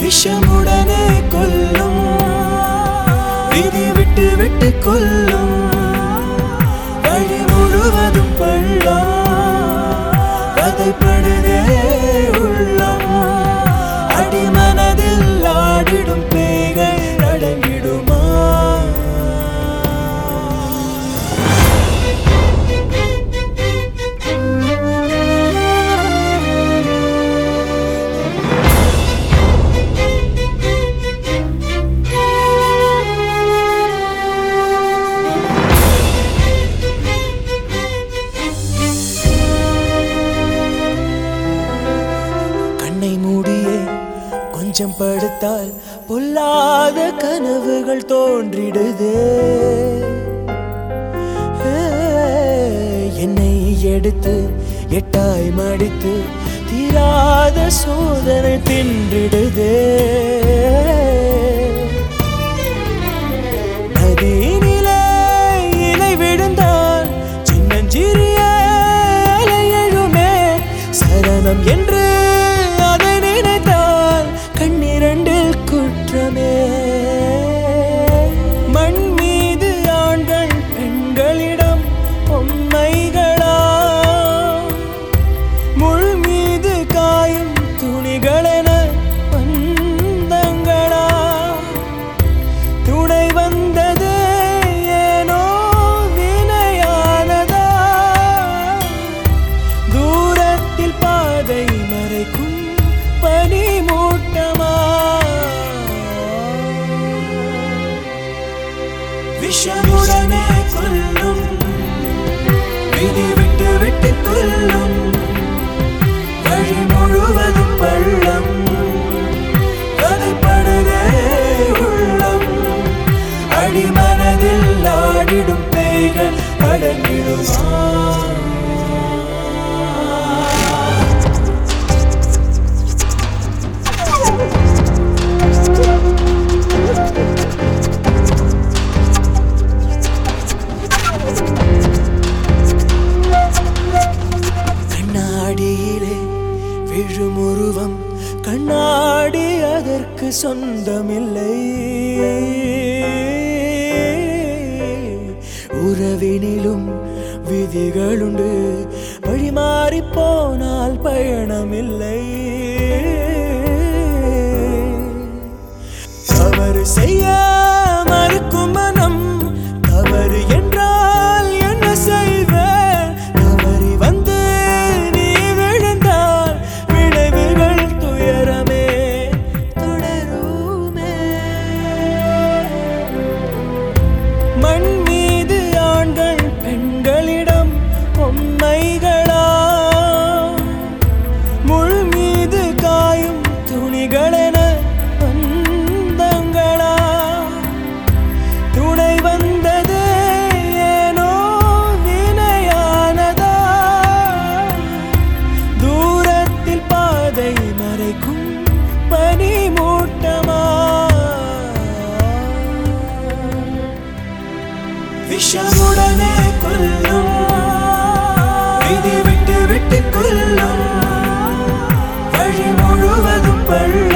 விஷமுடனே கொல்லும் விதி விட்டு விட்டு கொல்லும் வழி முழுவதும் பள்ளம் கதைப்படுதே உள்ளம் அடிமனதில் ஆடிடும் பேய்கள் அடங்கிடுமா கண்ணை மூடியே கொஞ்சம் படுத்தால் பொல்லாத கனவுகள் தோன்றிடுதே ஏ, என்னை எடுத்து எட்டாய் மடித்து தீராத சோதனை தின்றிடுதே நதியினிலே இலை விழுந்தால் சின்னஞ்சிறிய அலை எழுமே சரணம் என்று அதை நினைத்தால் கண்ணிரண்டில் குற்றமே மண் மீது ஆண்கள் பெண்களிடம் பொம்மைகளா முள் மீது காயும் துணிகளென பந்தங்களா துணை வந்தது ஏனோ வினையானதா தூரத்தில் பாதை மறைக்கும் பனி மூட்டமா விஷமுடனே கொல்லும் விதி விட்டு விட்டு கொல்லும் வழி முழுவதும் பள்ளம் கதைப்படுதே உள்ளம் அடிமனதில் ஆடிடும் பேய்கள் அடங்கிடுமா கண்ணாடியிலே விழும் உருவம் கண்ணாடி அதற்கு சொந்தமில்லை உறவினிலும் விதிகளுண்டு வழிமாறி போனால் பயணமில்லை தவறு செய்ய மறுக்கும் மனம் தவறு என்றால் என்ன செய்வேன் தவறி வந்து நீ விழுந்தால் விளைவுகள் துயரமே தொடருமே மண் மீது ஆண்கள் பெண்களிடம் பொம்மைகளா முள் மீது காயும் துணிகளென பந்தங்களா துணை வந்தது ஏனோ வினையானதா தூரத்தில் பாதை மறைக்கும் பனி மூட்டமா விஷமுடனே கொல்லும் விதி விட்டு விட்டு கொல்லும் வழி முழுவதும் பள்ளம்